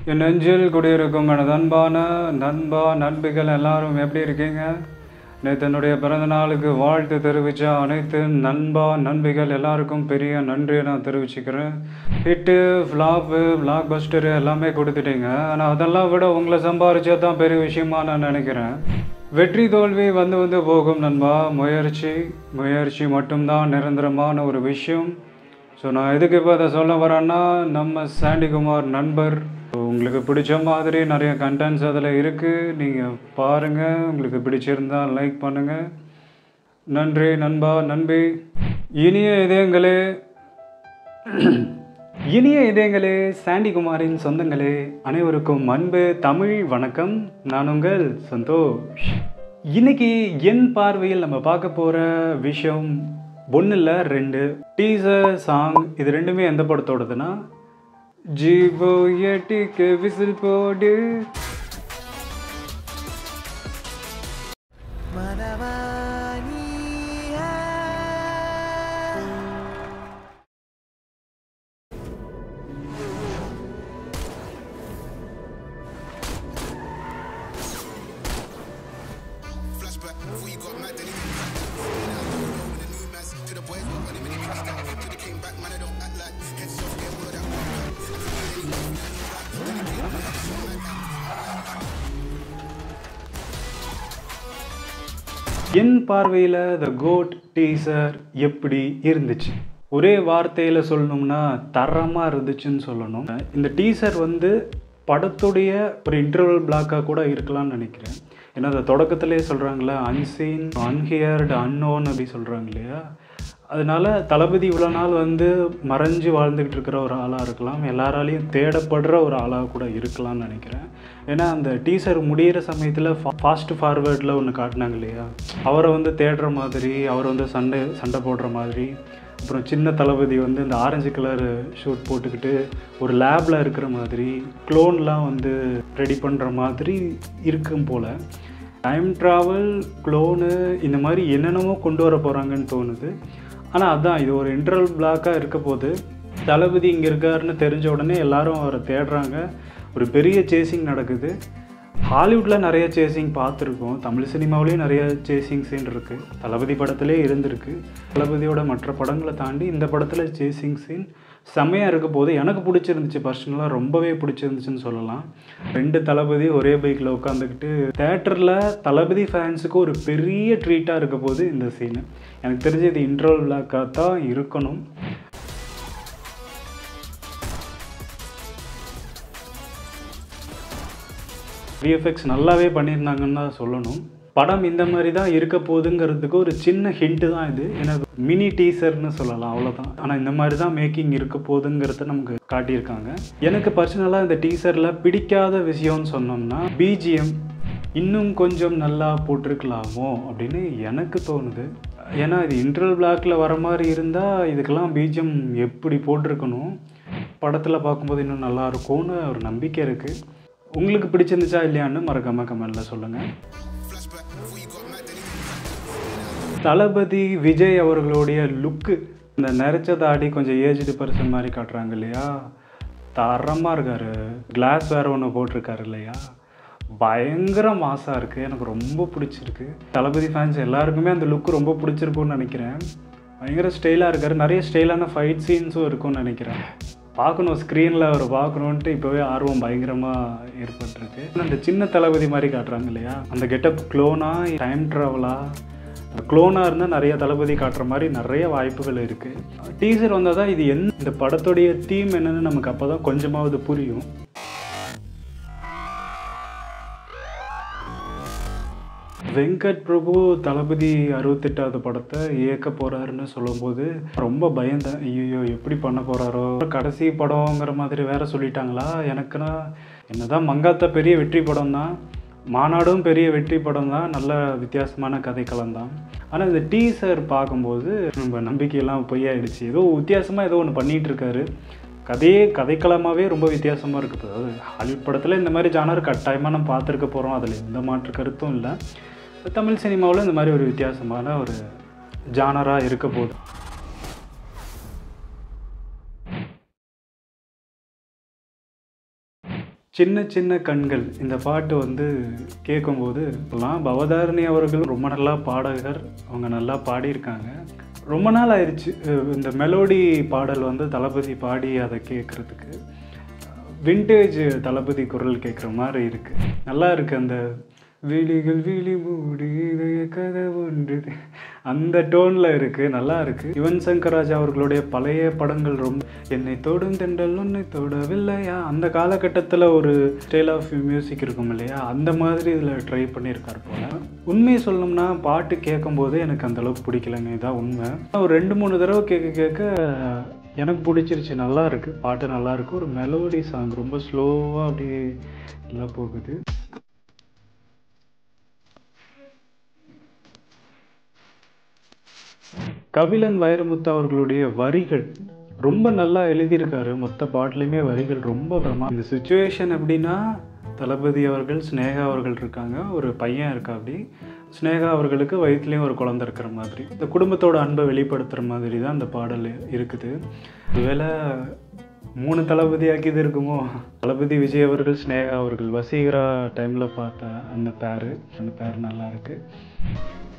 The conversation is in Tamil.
என் நெஞ்சில் குடியிருக்கும் எனது அன்பான நண்பா நண்பிகள் எல்லாரும் எப்படி இருக்கீங்க நேற்று என்னுடைய பிறந்த நாளுக்கு வாழ்த்து தெரிவித்த அனைத்து நண்பா நண்பிகள் எல்லாருக்கும் பெரிய நன்றியை நான் தெரிவிச்சுக்கிறேன் ஹிட்டு ஃப்ளாப்பு பிளாக் பஸ்டரு எல்லாமே கொடுத்துட்டீங்க ஆனால் அதெல்லாம் விட உங்களை சம்பாரிச்சா தான் பெரிய விஷயமா நான் நினைக்கிறேன் வெற்றி தோல்வி வந்து வந்து போகும் நண்பா முயற்சி முயற்சி மட்டும்தான் நிரந்தரமான ஒரு விஷயம் ஸோ நான் எதுக்கு இப்போ அதை சொல்ல வரேன்னா நம்ம சாண்டிகுமார் நண்பர் உங்களுக்கு பிடிச்ச மாதிரி நிறைய கண்டென்ட்ஸ் அதில் இருக்குது நீங்கள் பாருங்கள் உங்களுக்கு பிடிச்சிருந்தா லைக் பண்ணுங்கள் நன்றி நண்பா நண்பி இனிய இதயங்களே இனிய இதயங்களே சாண்டிகுமாரின் சொந்தங்களே அனைவருக்கும் அன்பு தமிழ் வணக்கம் நான் உங்கள் சந்தோஷ் இன்னைக்கு என் பார்வையில் நம்ம பார்க்க போகிற விஷயம் ஒன்று இல்லை ரெண்டு டீசர் சாங் இது ரெண்டுமே எந்த படத்தோடதுன்னா ஜீவோ எட்டிக்கு விசில் போடு Flashback, before you got mad, then you came back. With the new mass to the boys, but when they made it stack. To the came back, man, I don't act like heads off, get all of that. என் பார்வையில் த கோட் டீசர் எப்படி இருந்துச்சு ஒரே வார்த்தையில் சொல்லணும்னா தரமாக இருந்துச்சுன்னு சொல்லணும் இந்த டீசர் வந்து படத்துடைய ஒரு இன்டர்வல் பிளாக்காக கூட இருக்கலாம்னு நினைக்கிறேன் ஏன்னா அந்த தொடக்கத்திலே சொல்கிறாங்களே அன்சீன் அன்ஹியர்டு அன்னோன் அப்படி சொல்கிறாங்க இல்லையா அதனால தளபதி இவ்வளோ நாள் வந்து மறைஞ்சு வாழ்ந்துக்கிட்டு இருக்கிற ஒரு ஆளாக இருக்கலாம் எல்லாராலையும் தேடப்படுற ஒரு ஆளாக கூட இருக்கலாம்னு நினைக்கிறேன் ஏன்னா அந்த டீசர் முடியிற சமயத்தில் ஃபாஸ்ட் ஃபார்வேர்டில் ஒன்று காட்டினாங்க இல்லையா அவரை வந்து தேடுற மாதிரி அவர் வந்து சண்டை சண்டை போடுற மாதிரி அப்புறம் சின்ன தளபதி வந்து இந்த ஆரஞ்சு கலர் ஷூட் போட்டுக்கிட்டு ஒரு லேபில் இருக்கிற மாதிரி க்ளோன்லாம் வந்து ரெடி பண்ணுற மாதிரி இருக்கும் போல் டைம் ட்ராவல் க்ளோனு இந்த மாதிரி என்னென்னமோ கொண்டு வர போகிறாங்கன்னு தோணுது ஆனால் அதான் இது ஒரு இன்டர்வல் பிளாக்காக இருக்க போது தளபதி இங்கே இருக்காருன்னு தெரிஞ்ச உடனே எல்லாரும் அவரை தேடுறாங்க ஒரு பெரிய சேசிங் நடக்குது ஹாலிவுட்டில் நிறைய சேசிங் பார்த்துருக்கோம் தமிழ் சினிமாவிலேயும் நிறைய சேசிங் சீன் இருக்குது தளபதி படத்திலே இருந்திருக்கு தளபதியோட மற்ற படங்களை தாண்டி இந்த படத்தில் சேசிங் சீன் செம்மையாக இருக்க போது எனக்கு பிடிச்சிருந்துச்சு பர்சனலாக ரொம்பவே பிடிச்சிருந்துச்சுன்னு சொல்லலாம் ரெண்டு தளபதி ஒரே பைக்கில் உட்காந்துக்கிட்டு தேட்டரில் தளபதி ஃபேன்ஸுக்கு ஒரு பெரிய ட்ரீட்டாக இருக்க போது இந்த சீனு எனக்கு தெரிஞ்சு இது இன்ட்ரோல் பிளாக்காக தான் இருக்கணும் விஎஃப்எக்ஸ் நல்லாவே பண்ணியிருந்தாங்கன்னு தான் சொல்லணும் படம் இந்த மாதிரி தான் இருக்க போகுதுங்கிறதுக்கு ஒரு சின்ன ஹிண்ட்டு தான் இது ஏன்னா மினி டீசர்னு சொல்லலாம் அவ்வளோதான் ஆனால் இந்த மாதிரி தான் மேக்கிங் இருக்க போகுதுங்கிறத நமக்கு காட்டியிருக்காங்க எனக்கு பர்சனலாக இந்த டீசரில் பிடிக்காத விஷயம்னு சொன்னோம்னா பிஜிஎம் இன்னும் கொஞ்சம் நல்லா போட்டிருக்கலாமோ அப்படின்னு எனக்கு தோணுது ஏன்னா இது இன்டர்வல் பிளாக்ல வர மாதிரி இருந்தால் இதுக்கெல்லாம் பிஜிஎம் எப்படி போட்டிருக்கணும் படத்தில் பார்க்கும்போது இன்னும் நல்லா இருக்கும்னு ஒரு நம்பிக்கை இருக்குது உங்களுக்கு பிடிச்சிருந்துச்சா இல்லையான்னு மறக்காம கமெண்ட்ல சொல்லுங்கள் Flashback, before you got mad, then you came back. தளபதி விஜய் அவர்களுடைய லுக்கு இந்த நரைச்ச தாடி கொஞ்சம் ஏஜ்டு பர்சன் மாதிரி காட்டுறாங்க இல்லையா தரமாக இருக்காரு கிளாஸ் வேற ஒன்று போட்டிருக்காரு இல்லையா பயங்கர மாசாக இருக்குது எனக்கு ரொம்ப பிடிச்சிருக்கு தளபதி ஃபேன்ஸ் எல்லாருக்குமே அந்த லுக்கு ரொம்ப பிடிச்சிருக்கும்னு நினைக்கிறேன் பயங்கர ஸ்டைலாக இருக்காரு நிறைய ஸ்டைலான ஃபைட் சீன்ஸும் இருக்கும்னு நினைக்கிறேன் பார்க்கணும் ஸ்க்ரீனில் அவர் பார்க்கணுன்ட்டு இப்போவே ஆர்வம் பயங்கரமாக ஏற்பட்டிருக்கு அந்த சின்ன தளபதி மாதிரி காட்டுறாங்க இல்லையா அந்த கெட்டப் க்ளோனா டைம் ட்ராவலா க்ளோனாக இருந்தால் நிறைய தளபதி காட்டுற மாதிரி நிறைய வாய்ப்புகள் இருக்குது டீசர் வந்தால் தான் இது என் இந்த படத்துடைய தீம் என்னன்னு நமக்கு அப்போ தான் கொஞ்சமாவது புரியும் வெங்கட் பிரபு தளபதி அறுபத்தெட்டாவது படத்தை இயக்க போறாருன்னு சொல்லும்போது ரொம்ப பயந்தேன் ஐயோ எப்படி பண்ண போறாரோ கடைசி படங்கிற மாதிரி வேற சொல்லிட்டாங்களா எனக்குன்னா என்னதான் மங்காத்தா பெரிய வெற்றி படம் தான் மாநாடும் பெரிய வெற்றி படம் தான் நல்ல வித்தியாசமான கதைக்களம் தான் ஆனால் இந்த டீசர் பார்க்கும்போது நம்ம நம்பிக்கையெல்லாம் பொய்யாயிடுச்சு ஏதோ வித்தியாசமாக ஏதோ ஒன்று பண்ணிகிட்டு இருக்காரு கதையே கதைக்களமாகவே ரொம்ப வித்தியாசமாக இருக்குது அதாவது ஹாலிவுட் படத்தில் இந்த மாதிரி ஜானர் கட்டாயமாக நம்ம பார்த்துருக்க போகிறோம் அதில் எந்த மாற்று கருத்தும் இல்லை தமிழ் சினிமாவில் இந்த மாதிரி ஒரு வித்தியாசமான ஒரு ஜானராக இருக்க போகுது சின்ன சின்ன கண்கள் இந்த பாட்டு வந்து கேட்கும்போது இப்போலாம் பவதாரணி அவர்கள் ரொம்ப நல்லா பாடகர் அவங்க நல்லா பாடியிருக்காங்க ரொம்ப நாள் ஆயிடுச்சு அஹ் இந்த மெலோடி பாடல் வந்து தளபதி பாடி அதை கேட்குறதுக்கு விண்டேஜ் தளபதி குரல் கேட்குற மாதிரி இருக்குது நல்லா இருக்குது அந்த விழிகள் விழி மூடி இதய கதை ஒன்று அந்த டோனில் இருக்குது நல்லா இருக்குது யுவன் சங்கர் ராஜா அவர்களுடைய பழைய படங்கள் ரொம்ப என்னை தொடும் தென்றல் உன்னை தொடவில்லையா அந்த காலகட்டத்தில் ஒரு ஸ்டைல் ஆஃப் மியூசிக் இருக்கும் இல்லையா அந்த மாதிரி இதில் ட்ரை பண்ணியிருக்கார் போல உண்மையை சொல்லணும்னா பாட்டு கேட்கும்போது எனக்கு அந்த அளவுக்கு பிடிக்கலங்க இதான் உண்மை ஒரு ரெண்டு மூணு தடவை கேட்க கேட்க எனக்கு பிடிச்சிருச்சு நல்லா இருக்கு பாட்டு நல்லா இருக்கு ஒரு மெலோடி சாங் ரொம்ப ஸ்லோவாக அப்படியே எல்லாம் போகுது கபிலன் வைரமுத்து அவர்களுடைய வரிகள் ரொம்ப நல்லா எழுதியிருக்காரு மொத்த பாட்டுலையுமே வரிகள் ரொம்ப பிரமா இந்த சுச்சுவேஷன் எப்படின்னா தளபதி அவர்கள் ஸ்னேகா அவர்கள் இருக்காங்க ஒரு பையன் இருக்கா அப்படி ஸ்னேகா அவர்களுக்கு வயிற்றுலேயும் ஒரு குழந்தை இருக்கிற மாதிரி இந்த குடும்பத்தோட அன்பை வெளிப்படுத்துகிற மாதிரி தான் அந்த பாடல் இருக்குது ஒருவேளை மூணு தளபதி ஆக்கியது இருக்குமோ தளபதி விஜய் அவர்கள் ஸ்னேகா அவர்கள் வசீகரா டைமில் பார்த்த அந்த பேரு அந்த பேர் நல்லா இருக்குது